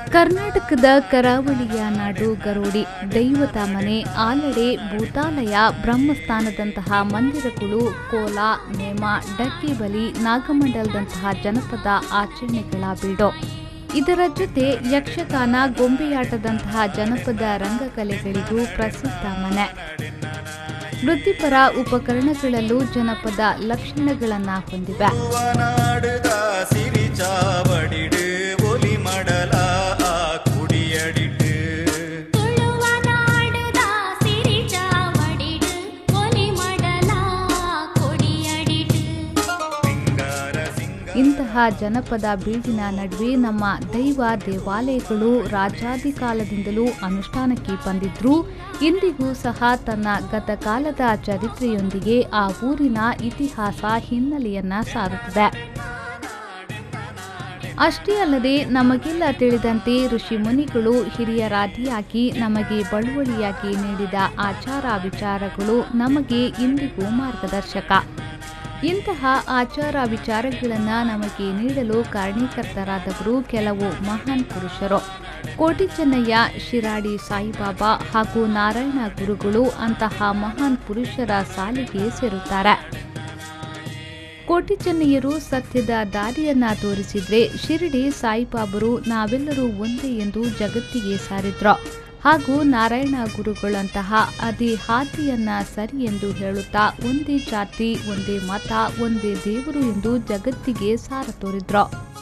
ಕರ್ನಾಟಕದ ಕರಾವಳಿಯ ನಾಡು ಗರೋಡಿ ದೈವದ ಮನೆ ಆಲಡೆ ಭೂತಾಲಯ ಬ್ರಹ್ಮಸ್ಥಾನದಂತಹ ಮಂದಿರಗಳು ಕೋಲ ನೇಮ ಡಕ್ಕಿ ಬಲಿ ನಾಗಮಂಡಲದಂತಹ ಜನಪದ ಆಚರಣೆಗಳ ಬೀಡು ಇದರ ಜೊತೆ ಯಕ್ಷಗಾನ ಗೊಂಬೆಯಾಟದಂತಹ ಜನಪದ ರಂಗಕಲೆಗಳಿಗೂ ಪ್ರಸಿದ್ಧ ಮನೆ ವೃತ್ತಿಪರ ಉಪಕರಣಗಳಲ್ಲೂ ಜನಪದ ಲಕ್ಷಣಗಳನ್ನು ಹೊಂದಿವೆ ನಾಡುದ ಸಿರಿ ಚಾವಡಿಡು ಒಲಿ ಮಡಲ ಆ ಕುಡಿಯಡಿட்டு ತುಳುವ ನಾಡುದ ಸಿರಿ ಚಾವಡಿಡು ಒಲಿ ಮಡಲ ಕೊಡಿಯಡಿಡು ಸಿಂಗಾರ ಸಿಂಗ ಇಂತಹ ಜನಪದ ಬೀಡಿನ ನಡುವೆ ನಮ್ಮ ದೈವ ದೇವಾಲಯಗಳು ರಾಜಾದಿ ಕಾಲದಿಂದಲೂ ಅನುಷ್ಠಾನಕ್ಕೆ ಬಂದಿದ್ರೂ ಇಂದಿಗೂ ಸಹ ತನ್ನ ಗತಕಾಲದ ಚರಿತ್ರೆಯೊಂದಿಗೆ ಆ ಊರಿನ ಇತಿಹಾಸ ಹಿನ್ನೆಲೆಯನ್ನ ಸಾರುತ್ತದೆ ಅಷ್ಟೇ ಅಲ್ಲದೆ ನಮಗೆಲ್ಲ ತಿಳಿದಂತೆ ಋಷಿ ಮುನಿಗಳು ಹಿರಿಯರಾದಿಯಾಗಿ ನಮಗೆ ಬಳುವಳಿಯಾಗಿ ನೀಡಿದ ಆಚಾರ ವಿಚಾರಗಳು ನಮಗೆ ಇಂದಿಗೂ ಮಾರ್ಗದರ್ಶಕ ಇಂತಹ ಆಚಾರ ವಿಚಾರಗಳನ್ನು ನಮಗೆ ನೀಡಲು ಕಾರಣೀಕರ್ತರಾದವರು ಕೆಲವು ಮಹಾನ್ ಪುರುಷರು ಕೋಟಿ ಚೆನ್ನಯ್ಯ ಶಿರಾಡಿ ಸಾಯಿಬಾಬಾ ಹಾಗೂ ನಾರಾಯಣ ಗುರುಗಳು ಅಂತಹ ಮಹಾನ್ ಪುರುಷರ ಸಾಲಿಗೆ ಸೇರುತ್ತಾರೆ ಕೋಟಿ ಚೆನ್ನಯ್ಯರು ಸತ್ಯದ ದಾರಿಯನ್ನ ತೋರಿಸಿದ್ರೆ ಶಿರಡಿ ಸಾಯಿಬಾಬರು ನಾವೆಲ್ಲರೂ ಒಂದೇ ಎಂದು ಜಗತ್ತಿಗೆ ಸಾರಿದ್ರು ಹಾಗೂ ನಾರಾಯಣ ಗುರುಗಳಂತಹ ಅದೇ ಹಾದಿಯನ್ನ ಸರಿ ಎಂದು ಹೇಳುತ್ತಾ ಒಂದೇ ಜಾತಿ ಒಂದೇ ಮತ ಒಂದೇ ದೇವರು ಎಂದು ಜಗತ್ತಿಗೆ ಸಾರ ತೋರಿದ್ರು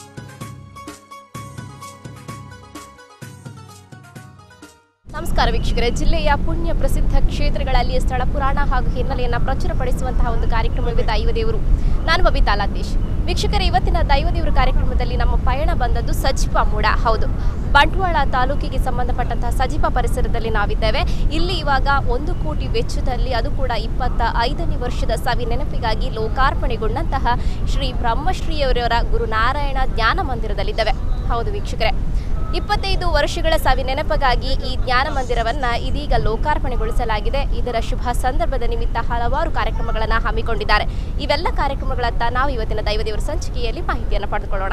ನಮಸ್ಕಾರ ವೀಕ್ಷಕರೇ ಜಿಲ್ಲೆಯ ಪುಣ್ಯ ಪ್ರಸಿದ್ಧ ಕ್ಷೇತ್ರಗಳಲ್ಲಿ ಸ್ಥಳ ಪುರಾಣ ಹಾಗೂ ಹಿನ್ನೆಲೆಯನ್ನು ಪ್ರಚುರಪಡಿಸುವಂತಹ ಒಂದು ಕಾರ್ಯಕ್ರಮವೇ ದೈವದೇವರು ನಾನು ಬಬಿತಾ ಲತೀಶ್ ವೀಕ್ಷಕರೇ ಇವತ್ತಿನ ದೈವದೇವರು ಕಾರ್ಯಕ್ರಮದಲ್ಲಿ ನಮ್ಮ ಪಯಣ ಬಂದದ್ದು ಸಜಿಪ ಮೂಡ ಹೌದು ಬಂಟ್ವಾಳ ತಾಲೂಕಿಗೆ ಸಂಬಂಧಪಟ್ಟಂತಹ ಸಜಿಪ ಪರಿಸರದಲ್ಲಿ ನಾವಿದ್ದೇವೆ ಇಲ್ಲಿ ಇವಾಗ ಒಂದು ಕೋಟಿ ವೆಚ್ಚದಲ್ಲಿ ಅದು ಕೂಡ ಇಪ್ಪತ್ತ ಐದನೇ ವರ್ಷದ ಸವಿ ನೆನಪಿಗಾಗಿ ಲೋಕಾರ್ಪಣೆಗೊಂಡಂತಹ ಶ್ರೀ ಬ್ರಹ್ಮಶ್ರೀಯವರ ಗುರುನಾರಾಯಣ ಜ್ಞಾನ ಮಂದಿರದಲ್ಲಿದ್ದೇವೆ ಹೌದು ವೀಕ್ಷಕರೇ ಇಪ್ಪತ್ತೈದು ವರ್ಷಗಳ ಸಾವಿ ನೆನಪಿಗಾಗಿ ಈ ಜ್ಞಾನ ಮಂದಿರವನ್ನ ಇದೀಗ ಲೋಕಾರ್ಪಣೆಗೊಳಿಸಲಾಗಿದೆ ಇದರ ಶುಭ ಸಂದರ್ಭದ ನಿಮಿತ್ತ ಹಲವಾರು ಕಾರ್ಯಕ್ರಮಗಳನ್ನು ಹಮ್ಮಿಕೊಂಡಿದ್ದಾರೆ ಇವೆಲ್ಲ ಕಾರ್ಯಕ್ರಮಗಳತ್ತ ನಾವು ಇವತ್ತಿನ ದೈವದೇವರ ಸಂಚಿಕೆಯಲ್ಲಿ ಮಾಹಿತಿಯನ್ನು ಪಡೆದುಕೊಳ್ಳೋಣ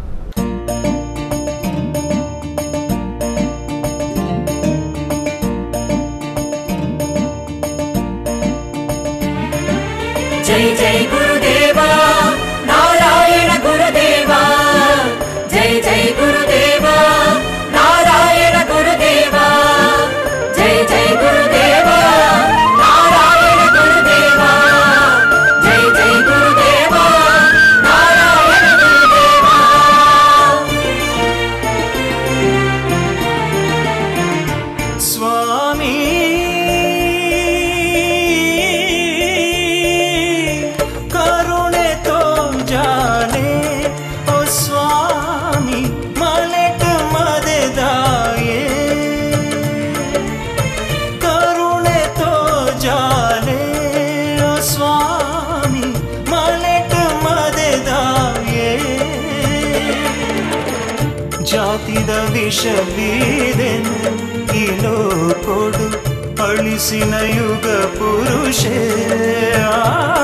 जय जय गुरुदेवा नारायण गुरुदेवा जय जय गुरुदेवा नारायण गुरुदेवा जय जय गुरुदेवा नारायण गुरुदेवा जय जय गुरुदेवा नारायण गुरुदेवा ಸ್ವಾಮಿ ಕರುಣೆ ತೋಂಜಾನೆ ಓ ಸ್ವಾಮಿ ಮಲೆಟ ಮದೆದಾಯೆ ಕರುಣೆ ತೋಜಾನೆ ಓ ಸ್ವಾಮಿ ಮಲೆಟ ಮದೆದಾಯೆ ಜಾತಿದ ವಿಷವೀದೆನು ಇಲೋ ಕೊಡು ಅಳಿಸಿನ ಯುಗ ಪುರುಷೇ ಆ,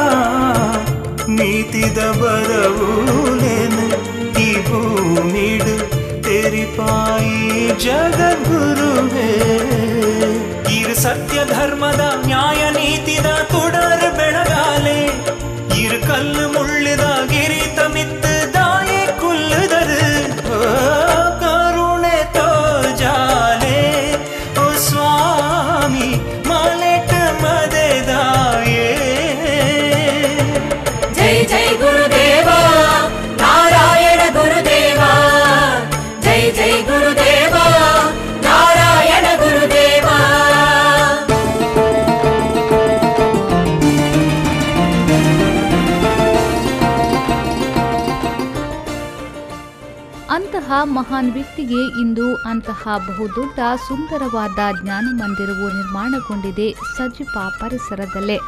ನೀತಿದ ಬರವೂಲೆನು ಈ ಭೂಮಿಡು ತೆರಿಪಾಯಿ ಜಗದ್ಗುರುವೇ ಇರು ಸತ್ಯ ಧರ್ಮದ ನ್ಯಾಯ ನೀತಿದ ತುಡರ್ ಬೆಳಗಾಲೆ ಇರು ಕಲ್ಲು ಮುಳ್ಳಿದ ಗಿರಿತ ಮಿತ್ತು ದಾಯಿ ಕುಲ್ಲುದರು ಕರುಣೆ ತೋಜಾಲೆ ಓ ಸ್ವಾಮಿ ಮಲೆಟ ಮದೆದಾಯೇ जय जय गुरुदेवा नारायण गुरुदेवा जय जय गुरुदेवा नारायण गुरुदेवा ಅಂತಹ ಮಹಾನ್ ವ್ಯಕ್ತಿಗೆ ಇಂದು ಅಂತಹ ಬಹುದೊಡ್ಡ ಸುಂದರವಾದ ಜ್ಞಾನ ಮಂದಿರವು ನಿರ್ಮಾಣಗೊಂಡಿದೆ ಸಜಿಪ ಪರಿಸರದಲ್ಲೇ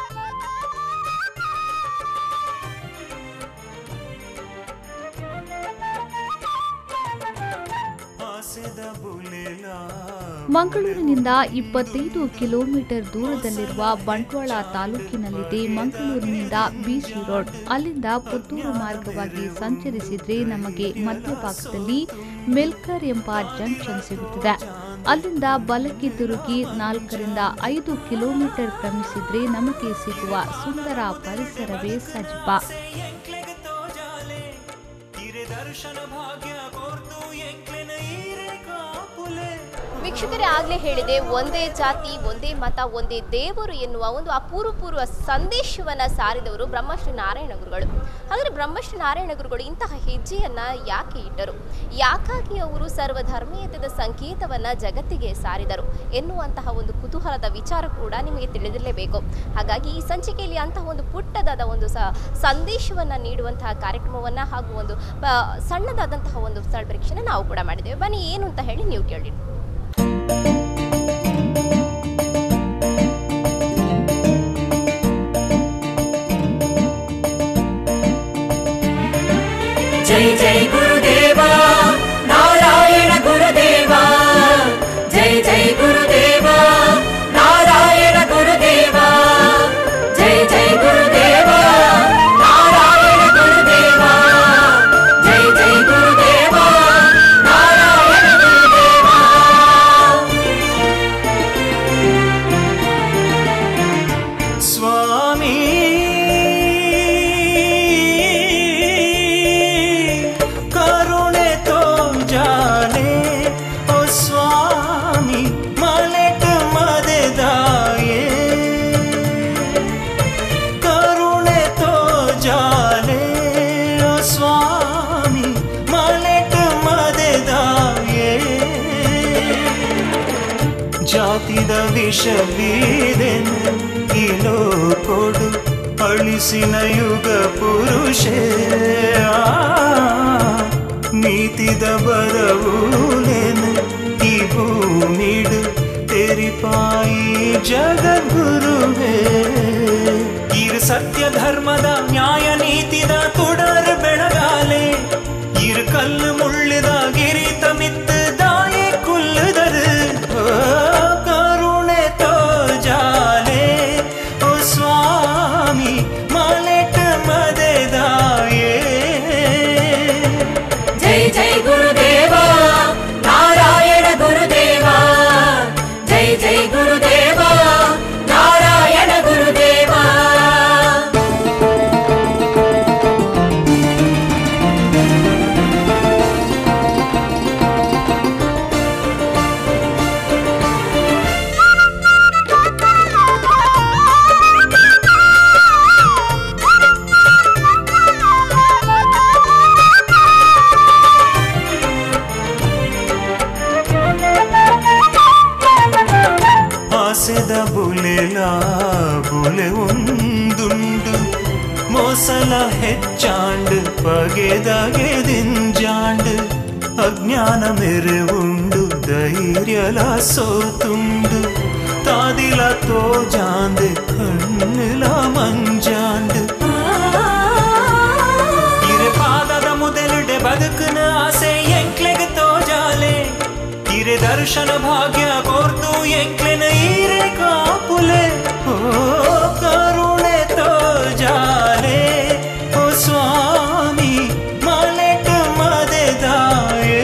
ಆಸೆದ ಬುಲೆಲ ಮಂಗಳೂರಿನಿಂದ ಇಪ್ಪತ್ತೈದು ಕಿಲೋಮೀಟರ್ ದೂರದಲ್ಲಿರುವ ಬಂಟ್ವಾಳ ತಾಲೂಕಿನಲ್ಲಿದೆ ಮಂಗಳೂರಿನಿಂದ ಬಿಸಿ ರೋಡ್ ಅಲ್ಲಿಂದ ಪುತ್ತೂರು ಮಾರ್ಗವಾಗಿ ಸಂಚರಿಸಿದ್ರೆ ನಮಗೆ ಮಧ್ಯಭಾಗದಲ್ಲಿ ಮಿಲ್ಕರ್ ಎಂಬ ಜಂಕ್ಷನ್ ಸಿಗುತ್ತದೆ ಅಲ್ಲಿಂದ ಬಲಕ್ಕೆ ತಿರುಗಿ ನಾಲ್ಕರಿಂದ ಐದು ಕಿಲೋಮೀಟರ್ ಕ್ರಮಿಸಿದ್ರೆ ನಮಗೆ ಸಿಗುವ ಸುಂದರ ಪರಿಸರವೇ ಸಜಿಪ ಎಂಕ್ಲೆಗೆ ತೋಜಾಲೆ ಹಿರೆ ದರ್ಶನ ಭಾಗ್ಯ ಕೋರ್ತು ಎಂಕ್ಲೆನ ಈರೆ ಕಾಪುಲೆ ವೀಕ್ಷಕರೇ ಆಗ್ಲೇ ಹೇಳಿದೆ ಒಂದೇ ಜಾತಿ ಒಂದೇ ಮತ ಒಂದೇ ದೇವರು ಎನ್ನುವ ಒಂದು ಅಪೂರ್ವಪೂರ್ವ ಸಂದೇಶವನ್ನ ಸಾರಿದವರು ಬ್ರಹ್ಮಶ್ರೀ ನಾರಾಯಣ ಗುರುಗಳು ಹಾಗಾದ್ರೆ ಬ್ರಹ್ಮಶ್ರೀ ನಾರಾಯಣ ಗುರುಗಳು ಇಂತಹ ಹೆಜ್ಜೆಯನ್ನ ಯಾಕೆ ಇಟ್ಟರು ಯಾಕಾಗಿ ಅವರು ಸರ್ವಧರ್ಮೀಯತೆಯ ಸಂಕೇತವನ್ನ ಜಗತ್ತಿಗೆ ಸಾರಿದರು ಎನ್ನುವಂತಹ ಒಂದು ಕುತೂಹಲದ ವಿಚಾರ ಕೂಡ ನಿಮಗೆ ತಿಳಿದಿರಲೇಬೇಕು ಹಾಗಾಗಿ ಈ ಸಂಚಿಕೆಯಲ್ಲಿ ಅಂತಹ ಒಂದು ಪುಟ್ಟದಾದ ಒಂದು ಸ ಸಂದೇಶವನ್ನ ನೀಡುವಂತಹ ಕಾರ್ಯಕ್ರಮವನ್ನ ಹಾಗೂ ಒಂದು ಆ, ಸಣ್ಣದಾದಂತಹ ಒಂದು ಸ್ಥಳ ಪರೀಕ್ಷೆನ ನಾವು ಕೂಡ ಮಾಡಿದ್ದೇವೆ ಬನ್ನಿ ಏನು ಅಂತ ಹೇಳಿ ನೀವು ಕೇಳಿ जय जय गुरुदेवा नारायण गुरुदेवा जय जय गुरुदेवा नारायण गुरुदेवा जय जय गुरुदेवा नारायण गुरुदेवा जय जय गुरुदेवा नारायण गुरुदेवा ಸ್ವಾಮಿ ಕರುಣೆ ತೋಜಾಲೆ ಓ ಸ್ವಾಮಿ ಮಲೆಟ ಮದೆದಾಯೇ ಕರುಣೆ ತೋಜಾಲೆ ಓ ಸ್ವಾಮಿ ಮಲೆಟ ಮದೆದಾಯೇ ಜಾತಿದ ವಿಷವೀದೆನು ಇಲೋ ಕೊಡು ಅಳಿಸಿನ ಯುಗ ಪುರುಷೇ ಆ, ನೀತಿದ ಬರವೂಲೆನು ಈ ಭೂಮಿಡು ತೆರಿಪಾಯಿ ಜಗದ್ಗುರುವೇ ಇರು ಸತ್ಯ ಧರ್ಮದ ನ್ಯಾಯ ನೀತಿದ ತುಡರ್ ಬೆಳಗಾಲೆ ಇರು ಕಲ್ಲು ಮುಳ್ಳಿದ ಗಿರಿತ ಮಿತ್ತು ದಾಯಿ ಕುಲ್ಲುದರು ಕರುಣೆ ತೋಜಾಲೆ ಓ ಸ್ವಾಮಿ ಮಲೆಟ ಮದೆದಾಯೇ जय जय गुरुदेवा नारायण गुरुदेवा जय जय गुरुदेवा नारायण गुरुदेवा ಆಸೆದ ಬುಲೆಲ ಬುಲೆ ಒಂದುಂಡು ಮೋಸಲ ಹೆಚ್ಚಾಂಡು ಪಗೆದಗೆದಿಂಜಾಂಡು ಅಜ್ಞಾನ ಮೆರೆವುಂಡು ಧೈರ್ಯಲ ಸೋತುಂಡು ತಾದಿಲ ತೋಜಾಂದು ಕಣ್ಣುಲ ಮಂಜಾಂಡು ಇರೆ ಪಾದದ ಮೊದಲುಡೆ ಬದುಕನ ಆಸೆ ಎಂಕ್ಲೆಗೆ ತೋಜಾಲೆ ಇರೆ ದರ್ಶನ ಭಾಗ್ಯ ಕೋರ್ತು ಎಂಕ್ಲೆನ ಈರೆ ಕಾಪುಲೆ ಓ ಕರುಣೆ ತೋಜಾಲೆ ಓ ಸ್ವಾಮಿ ಮಲೆಟ ಮದೆದಾಯೇ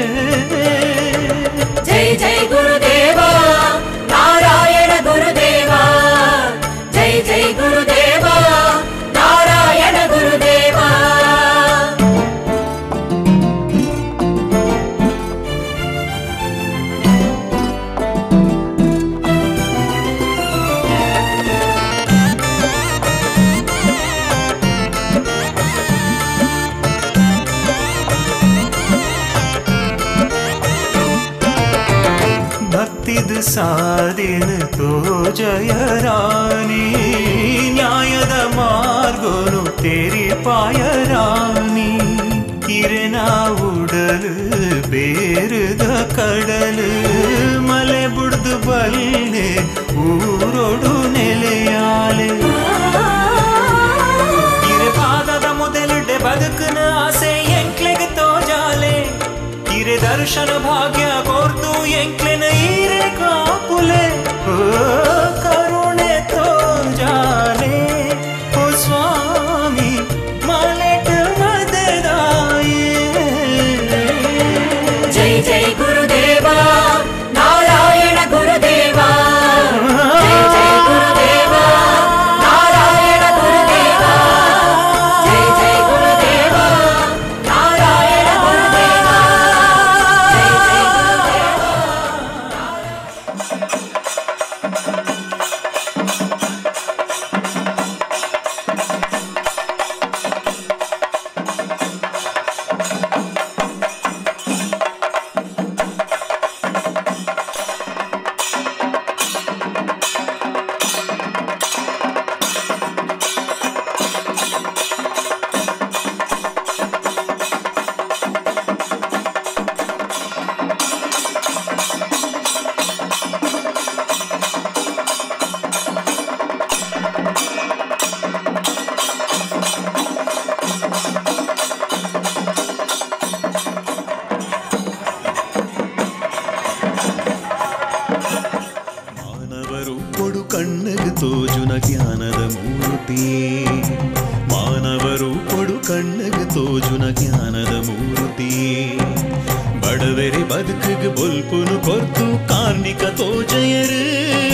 जय जय गुरुदेवा नारायण गुरुदेवा जय जय गुरुदेवा नारायण गुरुदेवा ಭಕ್ತಿದು ಸಾದಿನ ತೋಜಯ ರಾಣಿ ನ್ಯಾಯದ ಮಾರ್ಗೋನು ತೇರಿ ಪಾಯ ರಾಣಿ ಇರೆನ ಉಡಲು ಬೇರುದ ಕಡಲು ಮಲೆ ಬುಡ್ದು ಬಲ್ಲೆ ಊರೊಡು ನೆಲೆಯಾಲೆ ಇರೆ ಪಾದದ ಮೊದಲುಡೆ ಬದುಕನ ಆಸೆ ಎಂಕ್ಲೆಗೆ ತೋಜಾಲೆ ಇರೆ ದರ್ಶನ ಭಾಗ್ಯ ಕೋರ್ತು ಎಂಕ್ಲೆನ ಈರೆ ಕಾಪುಲೆ ಓ ಕರುಣೆ ತೋಜಾಲೆ ಓ ಸ್ವಾಮಿ ಮಲೆಟ ಮದೆದಾಯೇ ಜ್ಞಾನದ ಮೂರ್ತಿ ಮಾನವರು ಕೊಡು ಕಣ್ಣಗೆ ತೋಜುನ ಜ್ಞಾನದ ಮೂರ್ತಿ ಬಡವೆರೆ ಬದುಕಿಗೆ ಬೊಲ್ಪುನು ಕೊರ್ತು ಕಾರ್ಮಿಕ ತೋಜಯರು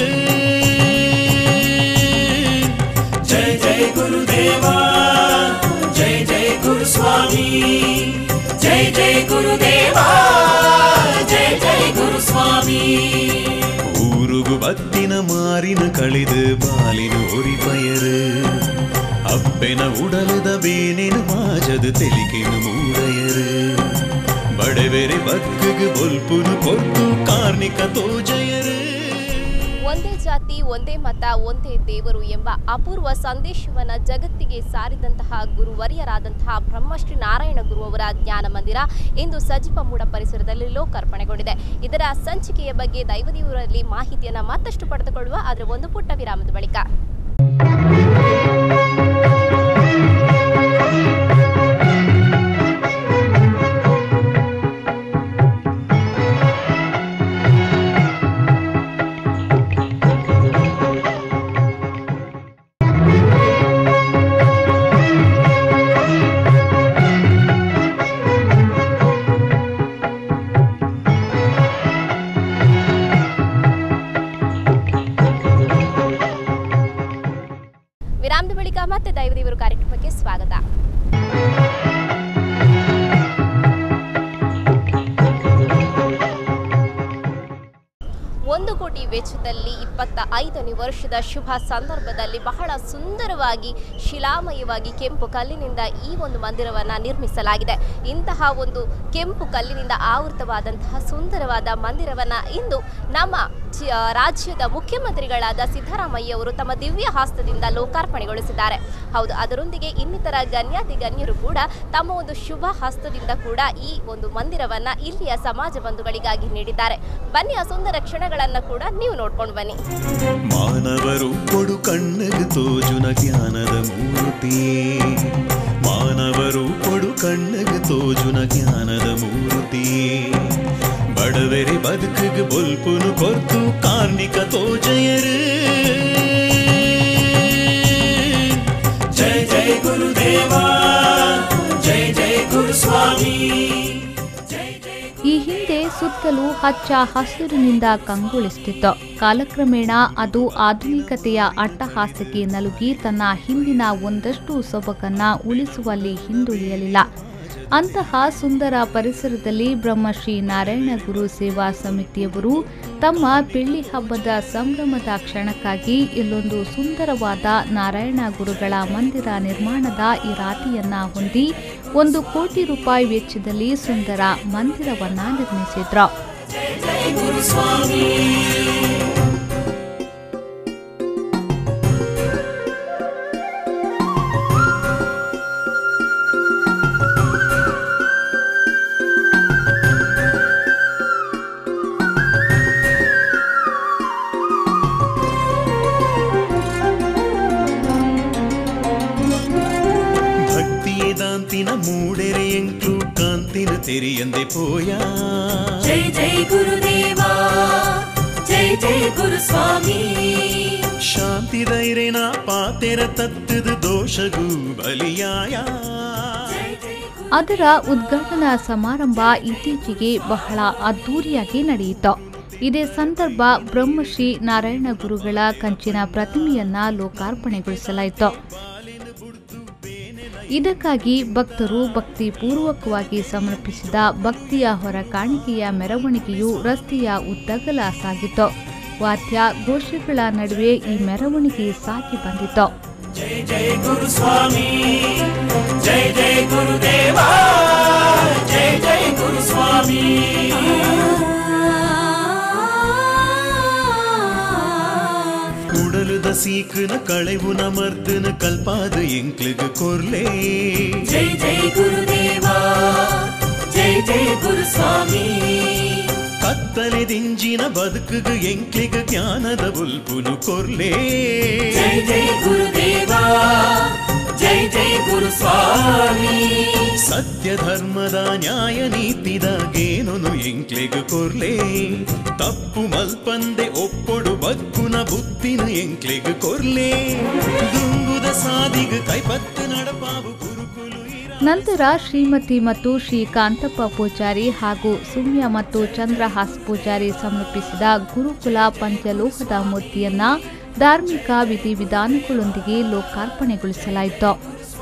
ಜಯ ಜಯ ಗುರುದೇವಾ ಜಯ ಜಯ ಗುರು ಸ್ವಾಮಿ ಜೈ ಜೈ ಗುರುದೇವಾ ಜೈ ಜೈ ಗುರು ಸ್ವಾಮಿ ಊರುಗು ಬತ್ತಿನ ಮಾರಿನ ಕಳಿದು ಬಾಲಿನ ಒರಿಪಯರು ಅಪ್ಪೆನ ಉಡಲದ ಬೇನೆನ ಮಾಜದ ತೆಲಿಕೆನ ಮೂಡಯರು ಬಡವೆರೆ ಬದುಕಿಗೆ ಬೊಲ್ಪುನು ಕೊಟ್ಟು ಕಾರ್ಮಿಕ ತೋಜಯರು ಒಂದೇ ಜಾತಿ ಒಂದೇ ಮತ ಒಂದೇ ದೇವರು ಎಂಬ ಅಪೂರ್ವ ಸಂದೇಶವನ್ನ ಜಗತ್ತಿಗೆ ಸಾರಿದಂತಹ ಗುರುವರಿಯರಾದಂತಹ ಬ್ರಹ್ಮಶ್ರೀ ನಾರಾಯಣ ಗುರು ಅವರ ಜ್ಞಾನ ಮಂದಿರ ಇಂದು ಸಜಿಪ ಮೂಡ ಪರಿಸರದಲ್ಲಿ ಲೋಕಾರ್ಪಣೆಗೊಂಡಿದೆ ಇದರ ಸಂಚಿಕೆಯ ಬಗ್ಗೆ ದೈವದೇವರಲ್ಲಿ ಮಾಹಿತಿಯನ್ನ ಮತ್ತಷ್ಟು ಪಡೆದುಕೊಳ್ಳುವ ಆದರೆ ಒಂದು ಪುಟ್ಟ ವಿರಾಮದ ಬಳಿಕ ವಿರಾಮದ ಬಳಿಕ ಮತ್ತೆ ದೈವದೇವರು ಕಾರ್ಯಕ್ರಮಕ್ಕೆ ಸ್ವಾಗತ ಒಂದು ಕೋಟಿ ವೆಚ್ಚದಲ್ಲಿ ಇಪ್ಪತ್ತ ಐದನೇ ವರ್ಷದ ಶುಭ ಸಂದರ್ಭದಲ್ಲಿ ಬಹಳ ಸುಂದರವಾಗಿ ಶಿಲಾಮಯವಾಗಿ ಕೆಂಪು ಕಲ್ಲಿನಿಂದ ಈ ಒಂದು ಮಂದಿರವನ್ನು ನಿರ್ಮಿಸಲಾಗಿದೆ ಇಂತಹ ಒಂದು ಕೆಂಪು ಕಲ್ಲಿನಿಂದ ಆವೃತವಾದಂತಹ ಸುಂದರವಾದ ಮಂದಿರವನ್ನು ಇಂದು ನಮ್ಮ ಜಿ- ಆ, ರಾಜ್ಯದ ಮುಖ್ಯಮಂತ್ರಿಗಳಾದ ಸಿದ್ದರಾಮಯ್ಯ ಅವರು ತಮ್ಮ ದಿವ್ಯ ಹಸ್ತದಿಂದ ಲೋಕಾರ್ಪಣೆಗೊಳಿಸಿದ್ದಾರೆ ಹೌದು ಅದರೊಂದಿಗೆ ಇನ್ನಿತರ ಗಣ್ಯಾತಿ ಗಣ್ಯರು ಕೂಡ ತಮ್ಮ ಒಂದು ಶುಭ ಹಸ್ತದಿಂದ ಕೂಡ ಈ ಒಂದು ಮಂದಿರವನ್ನ ಇಲ್ಲಿಯ ಸಮಾಜ ಬಂಧುಗಳಿಗಾಗಿ ನೀಡಿದ್ದಾರೆ ಬನ್ನಿ ಆ ಸುಂದರ ಕ್ಷಣಗಳನ್ನು ಕೂಡ ನೀವು ನೋಡ್ಕೊಂಡು ಬನ್ನಿ ಮಾನವರು ಕೊಡು ಕಣ್ಣಗೆ ತೋಜುನ ಜ್ಞಾನದ ಮೂರ್ತಿ ಮಾನವರು ಕೊಡು ಕಣ್ಣಗೆ ತೋಜುನ ಜ್ಞಾನದ ಮೂರ್ತಿ ಬಡವೆರೆ ಬದುಕಿಗೆ ಬೊಲ್ಪುನು ಕೊರ್ತು ಕಾರ್ಮಿಕ ತೋಜಯರು ಜಯ ಜಯ ಗುರುದೇವಾ ಜಯ ಜಯ ಗುರು ಸ್ವಾಮಿ ಜಯ ಜಯ ಈ ಹಿಂದೆ ಸುತ್ತಲೂ ಹಚ್ಚ ಹಸಿರಿನಿಂದ ಕಂಗೊಳಿಸುತ್ತಿತ್ತು ಕಾಲಕ್ರಮೇಣ ಅದು ಆಧುನಿಕತೆಯ ಅಟ್ಟಹಾಸಕ್ಕೆ ನಲುಗಿ ತನ್ನ ಹಿಂದಿನ ಒಂದಷ್ಟು ಸೊಬಗನ್ನ ಉಳಿಸುವಲ್ಲಿ ಹಿಂದುಳಿಯಲಿಲ್ಲ ಅಂತಹ ಸುಂದರ ಪರಿಸರದಲ್ಲಿ ಬ್ರಹ್ಮಶ್ರೀ ನಾರಾಯಣ ಗುರು ಸೇವಾ ಸಮಿತಿಯವರು ತಮ್ಮ ಬೆಳ್ಳಿ ಹಬ್ಬದ ಸಂಭ್ರಮದ ಕ್ಷಣಕ್ಕಾಗಿ ಇಲ್ಲೊಂದು ಸುಂದರವಾದ ನಾರಾಯಣ ಗುರುಗಳ ಮಂದಿರ ನಿರ್ಮಾಣದ ಇರಾತಿಯನ್ನ ಹೊಂದಿ ಒಂದು ಕೋಟಿ ರೂಪಾಯಿ ವೆಚ್ಚದಲ್ಲಿ ಸುಂದರ ಮಂದಿರವನ್ನ ನಿರ್ಮಿಸಿದ್ರು ಭಕ್ತಿಯ ದಾಂತಿನ ಮೂಡೆರೆ ಎಂಕ್ಲು ಕಾಂತಿನ ತೆರಿಯಂದೆ ಪೋಯ ಜೈ ಜೈ ಗುರುದೇವಾ ಜೈ ಜೈ ಗುರು ಸ್ವಾಮಿ ಶಾಂತಿ ಧೈರ್ಯನ ಪಾತೆರ ತತ್ತದ ದೋಷಗೂ ಬಲಿಯಾಯ ಅದರ ಉದ್ಘಾಟನಾ ಸಮಾರಂಭ ಇತ್ತೀಚೆಗೆ ಬಹಳ ಅದ್ದೂರಿಯಾಗಿ ನಡೆಯಿತು ಇದೇ ಸಂದರ್ಭ ಬ್ರಹ್ಮಶ್ರೀ ನಾರಾಯಣ ಗುರುಗಳ ಕಂಚಿನ ಪ್ರತಿಮೆಯನ್ನ ಲೋಕಾರ್ಪಣೆಗೊಳಿಸಲಾಯಿತು ಇದಕ್ಕಾಗಿ ಭಕ್ತರು ಭಕ್ತಿಪೂರ್ವಕವಾಗಿ ಸಮರ್ಪಿಸಿದ ಭಕ್ತಿಯ ಹೊರ ಕಾಣಿಕೆಯ ಮೆರವಣಿಗೆಯು ರಸ್ತೆಯ ಉದ್ದಗಲ ಸಾಗಿತು ವಾದ್ಯ ಘೋಷಗಳ ನಡುವೆ ಈ ಮೆರವಣಿಗೆ ಸಾಗಿ ಬಂದಿತು ಜಯ ಜಯ ಗುರು ಸ್ವಾಮಿ ಜಯ ಜಯ ಗುರುದೇವಾ ಜಯ ಜಯ ಗುರು ಸ್ವಾಮಿ ಕುಡಲುದ ಸೀಕನ ಕಳೆವುನ ಮರ್ದನ ಕಲ್ಪಾದ ಎಂಕ್ಲಿಗ ಕೊರ್ಲೆ ಜೈ ಜೈ ಗುರುದೇವಾ ಜೈ ಜೈ ಗುರು ಸ್ವಾಮಿ ಕತ್ತಲೆ ದಿಂಜಿನ ಬದುಕುಗ ಎಂಕ್ಲಿಗ ಜ್ಞಾನದ ಬುಲ್ಪುನು ಕೊರ್ಲೆ ಜೈ ಜೈ ಗುರುದೇವಾ ಜೈ ಜೈ ಗುರು ಸ್ವಾಮಿ ಸತ್ಯ ಧರ್ಮದ ನ್ಯಾಯ ನೀತಿದಾಗೇನೊನು ಎಂಕ್ಲೆಗ ಕೊರ್ಲೆ ತಪ್ಪು ಮಲ್ಪಂದೆ ಒಪ್ಪೊಡು ಬಕ್ಕುನ ಬುದ್ಧ ಮುತ್ತಿನ ಎಂಕ್ಲೆಗ್ ಕೊರ್ಲೆ ದುಂಬುದ ಸಾದಿಗ ಕೈಪತ್ತು ನಡಪಾವು ಗುರುಕುಲು ಇರ ನಂತರ ಶ್ರೀಮತಿ ಮತ್ತು ಶ್ರೀ ಕಾಂತಪ್ಪ ಪೂಜಾರಿ ಹಾಗೂ ಸುಮ್ಯ ಮತ್ತು ಚಂದ್ರಹಾಸ್ ಪೂಜಾರಿ ಸಮರ್ಪಿಸಿದ ಗುರುಕುಲ ಪಂಚಲೋಹದ ಮೂರ್ತಿಯನ್ನ ಧಾರ್ಮಿಕ ವಿಧಿವಿಧಾನಗಳೊಂದಿಗೆ ಲೋಕಾರ್ಪಣೆಗೊಳಿಸಲಾಯಿತು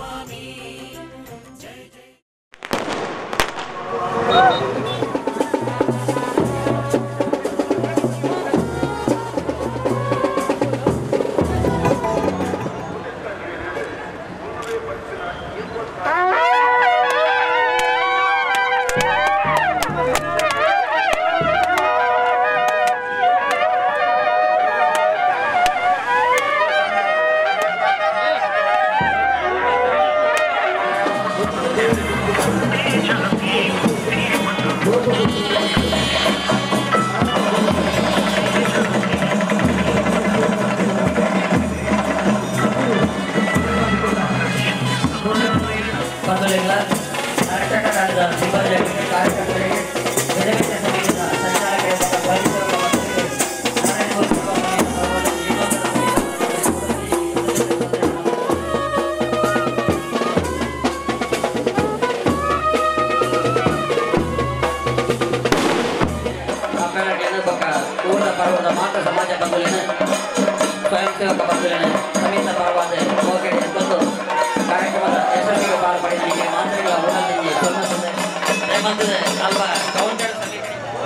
ಬಂಧುಗಳಿಂದ ಅರಟಕ ತಂಡದ ಸಿಬ್ಬಂದಿಗಳಿಗೆ ಕಾರ್ಯಕರ್ತರಿಗೆ ಬೆಳಗಿನ ಸಮಿತಿಯ ಸಂಚಾಲಕರಿಗೆ ಮತ್ತು ಪರಿಸರದ ಮಕ್ಕಳಿಗೆ ನಾರಾಯಣಗೋಸ್ಕರ ಭಗವಂತ ಜೀವನದ ಅಪ್ಪೆಲ್ಲ ಪಕ್ಕ ಊರದ ಪರ್ವದ ಮಾತ್ರ ಸಮಾಜ ಬಂಧುಲಿನ ಸ್ವಯಂ ಸೇವಕ ಬಂಧುಲಿನ ಸಮಿತ ಪರವಾದ ಹೋಗಡೆ ಎಂಬುದು ಕಾರ್ಯಕ್ರಮದ ಯಶಸ್ವಿಗೆ ಪಾಲ್ಪಡಿದ ನಿಮಗೆ ಮಾತ್ರೆಗಳ ಋಣದಿಂದ ಸೊನ್ನಸುತ್ತೆ ರೇಮಂತದೆ ಅಲ್ಪ ಕೌಂಟರ್ ಸಮಿತಿ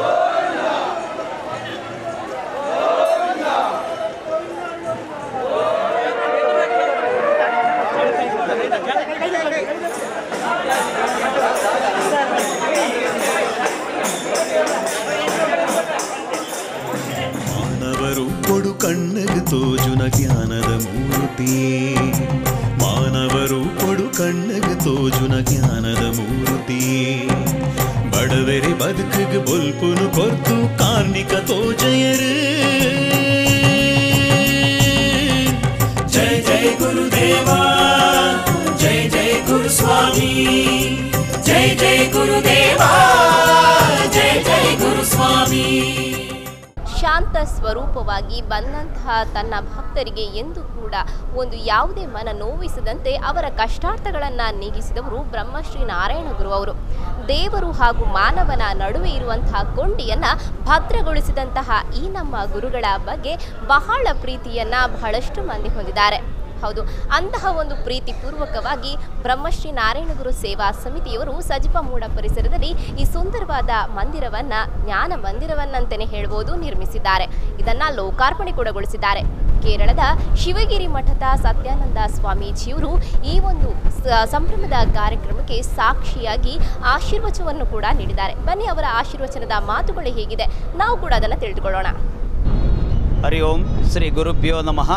ಮಾನವರು ಕೊಡು ಕಣ್ಣಗ ತೋಜುನ ಜ್ಞಾನದ ಮೂರ್ತಿ ಮಾನವರು ಕೊಡು ಕಣ್ಣಗ ತೋಜುನ ಜ್ಞಾನದ ಮೂರ್ತಿ ಬಡವೆರೆ ಬದುಕಗ ಬೊಲ್ಪುನು ಕೊರ್ತು ಕಾರ್ಮಿಕ ತೋಜಯರು ಜಯ ಜಯ ಗುರುದೇವಾ ಜಯ ಜಯ ಗುರು ಸ್ವಾಮಿ ಜಯ ಜಯ ಗುರುದೇವಾ ಜಯ ಜಯ ಗುರು ಸ್ವಾಮಿ ಶಾಂತ ಸ್ವರೂಪವಾಗಿ ಬಂದಂತಹ ತನ್ನ ಭಕ್ತರಿಗೆ ಎಂದು ಕೂಡ ಒಂದು ಯಾವುದೇ ಮನ ನೋವಿಸದಂತೆ ಅವರ ಕಷ್ಟಾರ್ಥಗಳನ್ನು ನೀಗಿಸಿದವರು ಬ್ರಹ್ಮಶ್ರೀ ನಾರಾಯಣ ಗುರು ಅವರು ದೇವರು ಹಾಗೂ ಮಾನವನ ನಡುವೆ ಇರುವಂತಹ ಕೊಂಡಿಯನ್ನ ಭದ್ರಗೊಳಿಸಿದಂತಹ ಈ ನಮ್ಮ ಗುರುಗಳ ಬಗ್ಗೆ ಬಹಳ ಪ್ರೀತಿಯನ್ನ ಬಹಳಷ್ಟು ಮಂದಿ ಹೊಂದಿದ್ದಾರೆ ಹೌದು ಅಂತಹ ಒಂದು ಪ್ರೀತಿ ಪೂರ್ವಕವಾಗಿ ಬ್ರಹ್ಮಶ್ರೀ ನಾರಾಯಣಗುರು ಸೇವಾ ಸಮಿತಿಯವರು ಸಜಿಪ ಮೂಡ ಪರಿಸರದಲ್ಲಿ ಈ ಸುಂದರವಾದ ಮಂದಿರವನ್ನ ಜ್ಞಾನ ಮಂದಿರವನ್ನಂತಾನೆ ಹೇಳ್ಬೋದು ನಿರ್ಮಿಸಿದ್ದಾರೆ ಇದನ್ನ ಲೋಕಾರ್ಪಣೆಗೊಳಿಸಿದ್ದಾರೆ ಕೇರಳದ ಶಿವಗಿರಿ ಮಠದ ಸತ್ಯಾನಂದ ಸ್ವಾಮೀಜಿಯವರು ಈ ಒಂದು ಸ- ಸಂಭ್ರಮದ ಕಾರ್ಯಕ್ರಮಕ್ಕೆ ಸಾಕ್ಷಿಯಾಗಿ ಆಶೀರ್ವಚನವನ್ನು ಕೂಡ ನೀಡಿದ್ದಾರೆ ಬನ್ನಿ ಅವರ ಆಶೀರ್ವಚನದ ಮಾತುಗಳು ಹೇಗಿದೆ ನಾವು ಕೂಡ ಅದನ್ನು ತಿಳಿದುಕೊಳ್ಳೋಣ ಹರಿ ಓಂ ಶ್ರೀ ಗುರುಭ್ಯೋ ನಮಃ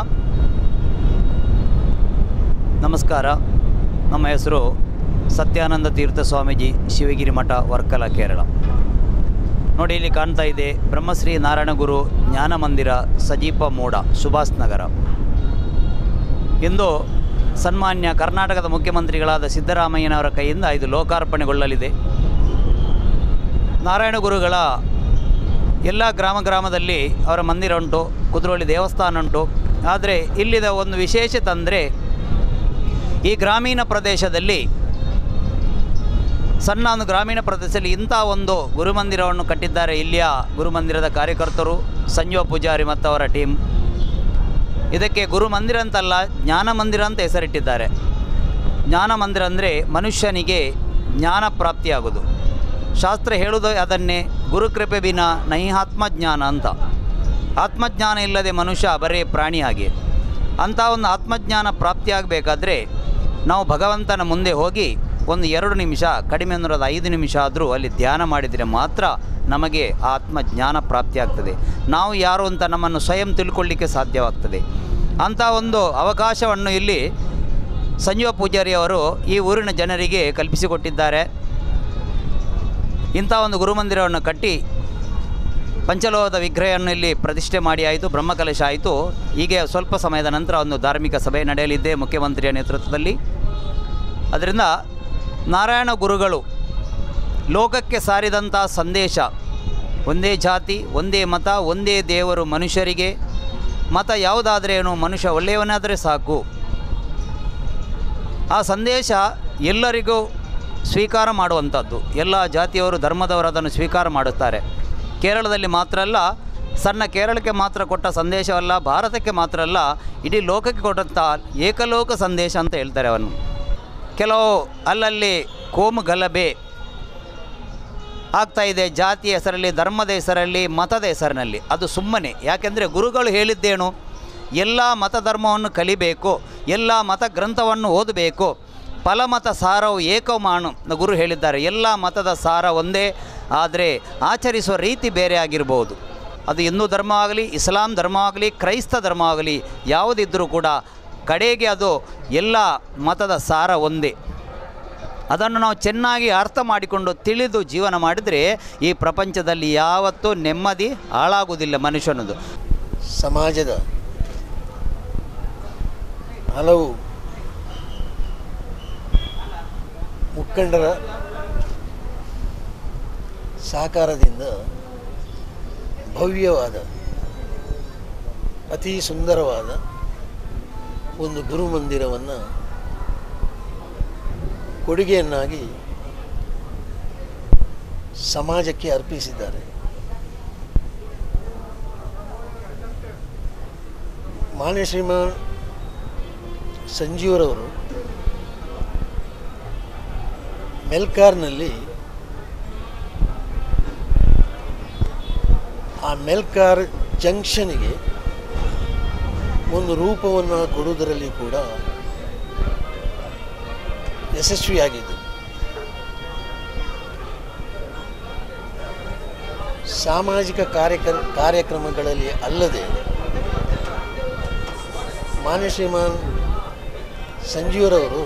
ನಮಸ್ಕಾರ ನಮ್ಮ ಹೆಸರು ಸತ್ಯಾನಂದ ತೀರ್ಥ ಸ್ವಾಮೀಜಿ ಶಿವಗಿರಿ ಮಠ ವರ್ಕಲ ಕೇರಳ ನೋಡಿ ಇಲ್ಲಿ ಕಾಣ್ತಾ ಇದೆ ಬ್ರಹ್ಮಶ್ರೀ ನಾರಾಯಣಗುರು ಜ್ಞಾನ ಮಂದಿರ ಸಜೀಪ ಮೂಡ ಸುಭಾಸ್ ನಗರ ಇಂದು ಸನ್ಮಾನ್ಯ ಕರ್ನಾಟಕದ ಮುಖ್ಯಮಂತ್ರಿಗಳಾದ ಸಿದ್ದರಾಮಯ್ಯನವರ ಕೈಯಿಂದ ಇದು ಲೋಕಾರ್ಪಣೆಗೊಳ್ಳಲಿದೆ ನಾರಾಯಣ ಗುರುಗಳ ಎಲ್ಲ ಗ್ರಾಮ ಗ್ರಾಮದಲ್ಲಿ ಅವರ ಮಂದಿರ ಉಂಟು ಕುದ್ರೋಳಿ ದೇವಸ್ಥಾನ ಉಂಟು ಆದರೆ ಇಲ್ಲಿದ ಒಂದು ವಿಶೇಷತೆ ಅಂದರೆ ಈ ಗ್ರಾಮೀಣ ಪ್ರದೇಶದಲ್ಲಿ ಸಣ್ಣ ಒಂದು ಗ್ರಾಮೀಣ ಪ್ರದೇಶದಲ್ಲಿ ಇಂಥ ಒಂದು ಗುರುಮಂದಿರವನ್ನು ಕಟ್ಟಿದ್ದಾರೆ ಇಲ್ಲಿಯ ಗುರುಮಂದಿರದ ಕಾರ್ಯಕರ್ತರು ಸಂಜೀವ ಪೂಜಾರಿ ಮತ್ತು ಅವರ ಟೀಮ್ ಇದಕ್ಕೆ ಗುರು ಮಂದಿರ ಅಂತಲ್ಲ ಜ್ಞಾನ ಮಂದಿರ ಅಂತ ಹೆಸರಿಟ್ಟಿದ್ದಾರೆ ಜ್ಞಾನ ಮಂದಿರ ಅಂದರೆ ಮನುಷ್ಯನಿಗೆ ಜ್ಞಾನ ಪ್ರಾಪ್ತಿಯಾಗೋದು ಶಾಸ್ತ್ರ ಹೇಳುವುದು ಅದನ್ನೇ ಗುರುಕೃಪೆ ಬಿನ ನೈಹಾತ್ಮಜ್ಞಾನ ಅಂತ ಆತ್ಮಜ್ಞಾನ ಇಲ್ಲದೆ ಮನುಷ್ಯ ಬರೇ ಪ್ರಾಣಿಯಾಗಿ ಅಂಥ ಒಂದು ಆತ್ಮಜ್ಞಾನ ಪ್ರಾಪ್ತಿಯಾಗಬೇಕಾದ್ರೆ ನಾವು ಭಗವಂತನ ಮುಂದೆ ಹೋಗಿ ಒಂದು ಎರಡು ನಿಮಿಷ ಕಡಿಮೆ ಅನ್ನೋದು ಐದು ನಿಮಿಷ ಆದರೂ ಅಲ್ಲಿ ಧ್ಯಾನ ಮಾಡಿದರೆ ಮಾತ್ರ ನಮಗೆ ಆ ಆತ್ಮಜ್ಞಾನ ಪ್ರಾಪ್ತಿಯಾಗ್ತದೆ ನಾವು ಯಾರು ಅಂತ ನಮ್ಮನ್ನು ಸ್ವಯಂ ತಿಳ್ಕೊಳ್ಳಿಕ್ಕೆ ಸಾಧ್ಯವಾಗ್ತದೆ ಅಂಥ ಒಂದು ಅವಕಾಶವನ್ನು ಇಲ್ಲಿ ಸಂಜೀವ ಪೂಜಾರಿ ಅವರು ಈ ಊರಿನ ಜನರಿಗೆ ಕಲ್ಪಿಸಿಕೊಟ್ಟಿದ್ದಾರೆ ಇಂಥ ಒಂದು ಗುರುಮಂದಿರವನ್ನು ಕಟ್ಟಿ ಪಂಚಲೋಹದ ವಿಗ್ರಹವನ್ನು ಇಲ್ಲಿ ಪ್ರತಿಷ್ಠೆ ಮಾಡಿ ಆಯಿತು ಬ್ರಹ್ಮಕಲಶ ಆಯಿತು ಹೀಗೆ ಸ್ವಲ್ಪ ಸಮಯದ ನಂತರ ಒಂದು ಧಾರ್ಮಿಕ ಸಭೆ ನಡೆಯಲಿದೆ ಮುಖ್ಯಮಂತ್ರಿಯ ನೇತೃತ್ವದಲ್ಲಿ ಅದರಿಂದ ನಾರಾಯಣ ಗುರುಗಳು ಲೋಕಕ್ಕೆ ಸಾರಿದಂಥ ಸಂದೇಶ ಒಂದೇ ಜಾತಿ ಒಂದೇ ಮತ ಒಂದೇ ದೇವರು ಮನುಷ್ಯರಿಗೆ ಮತ ಯಾವುದಾದ್ರೇನು ಮನುಷ್ಯ ಒಳ್ಳೆಯವನಾದರೆ ಸಾಕು ಆ ಸಂದೇಶ ಎಲ್ಲರಿಗೂ ಸ್ವೀಕಾರ ಮಾಡುವಂಥದ್ದು ಎಲ್ಲ ಜಾತಿಯವರು ಧರ್ಮದವರು ಅದನ್ನು ಸ್ವೀಕಾರ ಮಾಡುತ್ತಾರೆ ಕೇರಳದಲ್ಲಿ ಮಾತ್ರ ಅಲ್ಲ ಸಣ್ಣ ಕೇರಳಕ್ಕೆ ಮಾತ್ರ ಕೊಟ್ಟ ಸಂದೇಶವಲ್ಲ ಭಾರತಕ್ಕೆ ಮಾತ್ರ ಅಲ್ಲ ಇಡೀ ಲೋಕಕ್ಕೆ ಕೊಟ್ಟಂಥ ಏಕಲೋಕ ಸಂದೇಶ ಅಂತ ಹೇಳ್ತಾರೆ ಅವನು ಕೆಲವು ಅಲ್ಲಲ್ಲಿ ಕೋಮು ಗಲಭೆ ಆಗ್ತಾ ಇದೆ ಜಾತಿಯ ಹೆಸರಲ್ಲಿ ಧರ್ಮದ ಹೆಸರಲ್ಲಿ ಮತದ ಹೆಸರಿನಲ್ಲಿ ಅದು ಸುಮ್ಮನೆ ಯಾಕೆಂದರೆ ಗುರುಗಳು ಹೇಳಿದ್ದೇನು ಎಲ್ಲ ಮತಧರ್ಮವನ್ನು ಕಲಿಬೇಕು ಎಲ್ಲ ಮತ ಗ್ರಂಥವನ್ನು ಓದಬೇಕು ಫಲಮತ ಸಾರವು ಏಕಮಾನು ಗುರು ಹೇಳಿದ್ದಾರೆ ಎಲ್ಲ ಮತದ ಸಾರ ಒಂದೇ ಆದರೆ ಆಚರಿಸುವ ರೀತಿ ಬೇರೆ ಆಗಿರ್ಬೋದು ಅದು ಹಿಂದೂ ಧರ್ಮ ಆಗಲಿ ಇಸ್ಲಾಂ ಧರ್ಮ ಆಗಲಿ ಕ್ರೈಸ್ತ ಧರ್ಮ ಆಗಲಿ ಯಾವುದಿದ್ದರೂ ಕೂಡ ಕಡೆಗೆ ಅದು ಎಲ್ಲ ಮತದ ಸಾರ ಒಂದೇ ಅದನ್ನು ನಾವು ಚೆನ್ನಾಗಿ ಅರ್ಥ ಮಾಡಿಕೊಂಡು ತಿಳಿದು ಜೀವನ ಮಾಡಿದರೆ ಈ ಪ್ರಪಂಚದಲ್ಲಿ ಯಾವತ್ತೂ ನೆಮ್ಮದಿ ಹಾಳಾಗುವುದಿಲ್ಲ ಮನುಷ್ಯನದು ಸಮಾಜದ ಹಲವು ಮುಖಂಡರ ಸಹಕಾರದಿಂದ ಭವ್ಯವಾದ ಅತಿ ಸುಂದರವಾದ ಒಂದು ಗುರುಮಂದಿರವನ್ನು ಕೊಡುಗೆಯನ್ನಾಗಿ ಸಮಾಜಕ್ಕೆ ಅರ್ಪಿಸಿದ್ದಾರೆ ಮಾನ್ಯ ಶ್ರೀಮಾನ್ ಸಂಜೀವರವರು ಮೆಲ್ಕಾರ್ನಲ್ಲಿ ಆ ಮೆಲ್ಕಾರ್ ಜಂಕ್ಷನ್ಗೆ ಒಂದು ರೂಪವನ್ನು ಕೊಡುವುದರಲ್ಲಿ ಕೂಡ ಯಶಸ್ವಿಯಾಗಿದ್ದು ಸಾಮಾಜಿಕ ಕಾರ್ಯಕ್ರ ಕಾರ್ಯಕ್ರಮಗಳಲ್ಲಿ ಅಲ್ಲದೆ ಮಾನ್ಯ ಶ್ರೀಮಾನ್ ಸಂಜೀವರವರು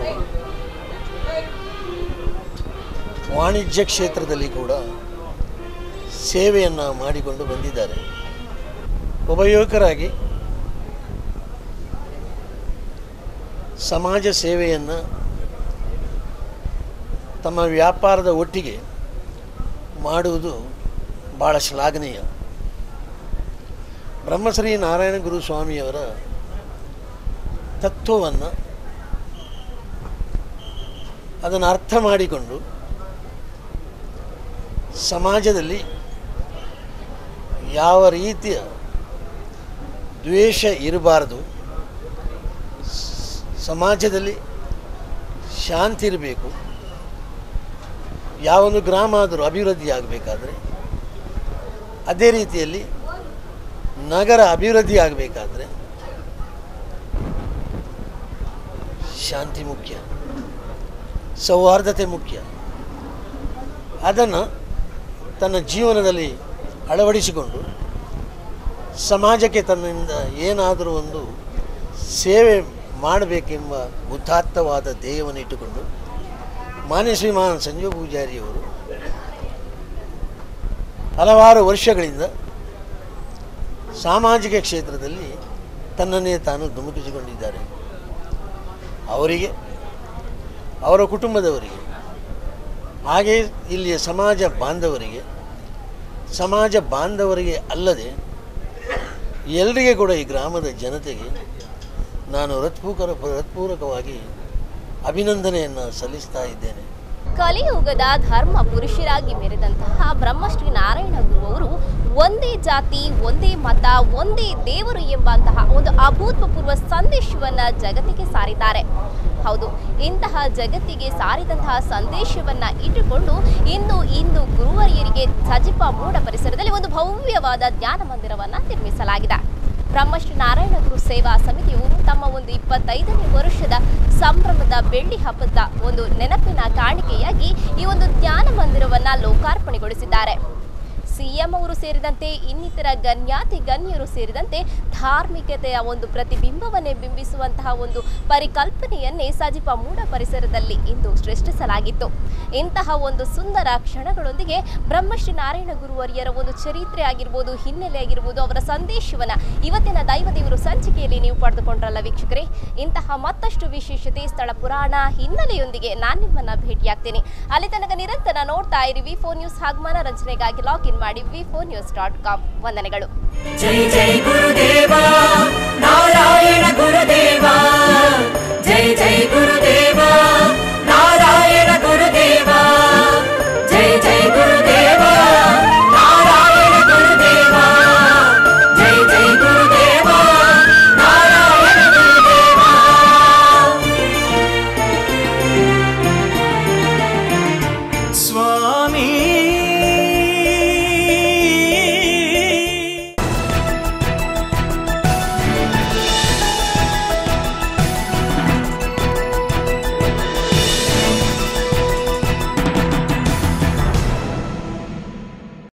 ವಾಣಿಜ್ಯ ಕ್ಷೇತ್ರದಲ್ಲಿ ಕೂಡ ಸೇವೆಯನ್ನು ಮಾಡಿಕೊಂಡು ಬಂದಿದ್ದಾರೆ ಒಬ್ಬ ಯುವಕರಾಗಿ ಸಮಾಜ ಸೇವೆಯನ್ನು ತಮ್ಮ ವ್ಯಾಪಾರದ ಒಟ್ಟಿಗೆ ಮಾಡುವುದು ಭಾಳ ಶ್ಲಾಘನೀಯ ಬ್ರಹ್ಮಶ್ರೀ ನಾರಾಯಣ ಗುರು ಸ್ವಾಮಿಯವರ ತತ್ವವನ್ನು ಅದನ್ನು ಅರ್ಥ ಮಾಡಿಕೊಂಡು ಸಮಾಜದಲ್ಲಿ ಯಾವ ರೀತಿಯ ದ್ವೇಷ ಇರಬಾರ್ದು ಸ್- ಸಮಾಜದಲ್ಲಿ ಶಾಂತಿ ಇರಬೇಕು ಯಾವೊಂದು ಗ್ರಾಮ ಆದರೂ ಅಭಿವೃದ್ಧಿ ಆಗಬೇಕಾದ್ರೆ ಅದೇ ರೀತಿಯಲ್ಲಿ ನಗರ ಅಭಿವೃದ್ಧಿ ಆಗಬೇಕಾದ್ರೆ ಶಾಂತಿ ಮುಖ್ಯ ಸೌಹಾರ್ದತೆ ಮುಖ್ಯ ಅದನ್ನು ತನ್ನ ಜೀವನದಲ್ಲಿ ಅಳವಡಿಸಿಕೊಂಡು ಸಮಾಜಕ್ಕೆ ತನ್ನಿಂದ ಏನಾದರೂ ಒಂದು ಸೇವೆ ಮಾಡಬೇಕೆಂಬ ಉದಾತ್ತವಾದ ಧ್ಯೇಯವನ್ನು ಇಟ್ಟುಕೊಂಡು ಮಾನ್ಯ ಶ್ರೀಮಾನ್ ಸಂಜೀವ ಪೂಜಾರಿಯವರು ಹಲವಾರು ವರ್ಷಗಳಿಂದ ಸಾಮಾಜಿಕ ಕ್ಷೇತ್ರದಲ್ಲಿ ತನ್ನನ್ನೇ ತಾನು ಧುಮುಕಿಸಿಕೊಂಡಿದ್ದಾರೆ ಅವರಿಗೆ ಅವರ ಕುಟುಂಬದವರಿಗೆ ಹಾಗೆ ಇಲ್ಲಿಯ ಸಮಾಜ ಬಾಂಧವರಿಗೆ ಸಮಾಜ ಬಾಂಧವರಿಗೆ ಅಲ್ಲದೆ ಎಲ್ಲರಿಗೆ ಕೂಡ ಈ ಗ್ರಾಮದ ಜನತೆಗೆ ನಾನು ಹೃತ್ಪೂಕರ ಹೃತ್ಪೂರ್ವಕವಾಗಿ ಅಭಿನಂದನೆಯನ್ನು ಸಲ್ಲಿಸ್ತಾ ಇದ್ದೇನೆ ಕಲಿಯುಗದ ಧರ್ಮ ಪುರುಷರಾಗಿ ಮೆರೆದಂತಹ ಬ್ರಹ್ಮಶ್ರೀ ನಾರಾಯಣ ಗುರುವರು ಒಂದೇ ಜಾತಿ ಒಂದೇ ಮತ ಒಂದೇ ದೇವರು ಎಂಬಂತಹ ಒಂದು ಅಭೂತಪೂರ್ವ ಸಂದೇಶವನ್ನ ಜಗತ್ತಿಗೆ ಸಾರಿದ್ದಾರೆ ಹೌದು ಇಂತಹ ಜಗತ್ತಿಗೆ ಸಾರಿದಂತಹ ಸಂದೇಶವನ್ನ ಇಟ್ಟುಕೊಂಡು ಇಂದು ಇಂದು ಗುರುವರಿಯರಿಗೆ ಸಜಿಪ ಮೂಡ ಪರಿಸರದಲ್ಲಿ ಒಂದು ಭವ್ಯವಾದ ಧ್ಯಾನ ಮಂದಿರವನ್ನ ನಿರ್ಮಿಸಲಾಗಿದೆ ಬ್ರಹ್ಮಶ್ರೀ ನಾರಾಯಣ ಗುರು ಸೇವಾ ಸಮಿತಿಯವರು ತಮ್ಮ ಒಂದು ಇಪ್ಪತ್ತೈದನೇ ವರ್ಷದ ಸಂಭ್ರಮದ ಬೆಳ್ಳಿ ಹಬ್ಬದ ಒಂದು ನೆನಪಿನ ಕಾಣಿಕೆಯಾಗಿ ಈ ಒಂದು ಧ್ಯಾನ ಮಂದಿರವನ್ನ ಲೋಕಾರ್ಪಣೆಗೊಳಿಸಿದ್ದಾರೆ ಸಿಎಂ ಅವರು ಸೇರಿದಂತೆ ಇನ್ನಿತರ ಗಣ್ಯಾತಿ ಗಣ್ಯರು ಸೇರಿದಂತೆ ಧಾರ್ಮಿಕತೆಯ ಒಂದು ಪ್ರತಿಬಿಂಬವನ್ನೇ ಬಿಂಬಿಸುವಂತಹ ಒಂದು ಪರಿಕಲ್ಪನೆಯನ್ನೇ ಸಜಿಪ ಮೂಡ ಪರಿಸರದಲ್ಲಿ ಇಂದು ಸೃಷ್ಟಿಸಲಾಗಿತ್ತು ಇಂತಹ ಒಂದು ಸುಂದರ ಕ್ಷಣಗಳೊಂದಿಗೆ ಬ್ರಹ್ಮಶ್ರೀ ನಾರಾಯಣ ಗುರುವರಿಯರ ಒಂದು ಚರಿತ್ರೆ ಆಗಿರ್ಬೋದು ಹಿನ್ನೆಲೆ ಆಗಿರ್ಬೋದು ಅವರ ಸಂದೇಶವನ್ನ ಇವತ್ತಿನ ದೈವದೇವರು ಸಂಚಿಕೆಯಲ್ಲಿ ನೀವು ಪಡೆದುಕೊಂಡ್ರಲ್ಲ ವೀಕ್ಷಕರೇ ಇಂತಹ ಮತ್ತಷ್ಟು ವಿಶೇಷತೆ ಸ್ಥಳ ಪುರಾಣ ಹಿನ್ನೆಲೆಯೊಂದಿಗೆ ನಾನು ನಿಮ್ಮನ್ನ ಭೇಟಿಯಾಗ್ತೀನಿ ಅಲ್ಲಿ ತನಕ ನಿರಂತರ ನೋಡ್ತಾ ಇರಿ ವಿ ಫೋರ್ ನ್ಯೂಸ್ ಹಾಗೂ ಮನರಂಜನೆಗಾಗಿ ಲಾಗಿನ್ ಮಾಡಿ ಮಾಡಿ V four news dot com ವಂದನೆಗಳು ಜೈ ಜೈ ಗುರುದೇವ ನಾರಾಯಣ ಗುರುದೇವ